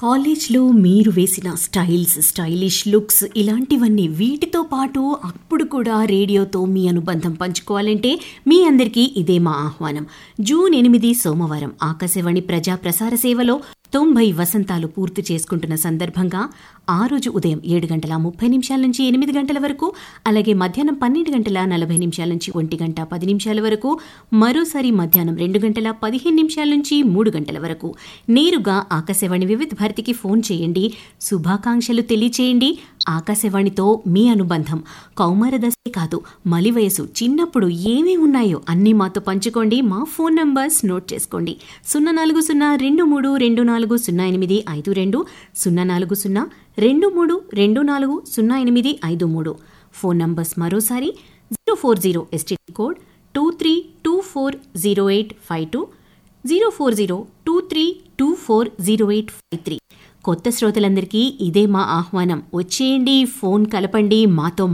కాలేజ్లో మీరు వేసిన స్టైల్స్ స్టైలిష్ లుక్స్ ఇలాంటివన్నీ వీటితో పాటు అప్పుడు కూడా రేడియోతో మీ అనుబంధం పంచుకోవాలంటే మీ అందరికీ ఇదే మా ఆహ్వానం జూన్ ఎనిమిది సోమవారం ఆకాశవాణి ప్రజా ప్రసార సేవలో తొంభై వసంతాలు పూర్తి చేసుకుంటున్న సందర్భంగా ఆ రోజు ఉదయం ఏడు గంటల ముప్పై నిమిషాల నుంచి ఎనిమిది గంటల వరకు అలాగే మధ్యాహ్నం పన్నెండు గంటల నలభై నిమిషాల నుంచి ఒంటి గంట పది నిమిషాల వరకు మరోసారి మధ్యాహ్నం రెండు గంటల పదిహేను నిమిషాల నుంచి మూడు గంటల వరకు నేరుగా ఆకాశవాణి వివిధ భారతికి ఫోన్ చేయండి శుభాకాంక్షలు తెలియచేయండి ఆకాశవాణితో మీ అనుబంధం కౌమార దశే కాదు మలి వయసు చిన్నప్పుడు ఏమేమి ఉన్నాయో అన్నీ మాతో పంచుకోండి మా ఫోన్ నంబర్స్ నోట్ చేసుకోండి సున్నా నాలుగు సున్నా రెండు మూడు రెండు నాలుగు సున్నా ఎనిమిది ఐదు రెండు సున్నా నాలుగు సున్నా రెండు మూడు రెండు నాలుగు సున్నా ఎనిమిది ఐదు మూడు ఫోన్ నంబర్స్ మరోసారి zero four zero STD code two three two four zero eight five two zero four zero two three two four zero eight five three కొత్త శ్రోతలందరికీ ఇదే మా ఆహ్వానం వచ్చేయండి ఫోన్ కలపండి మాతో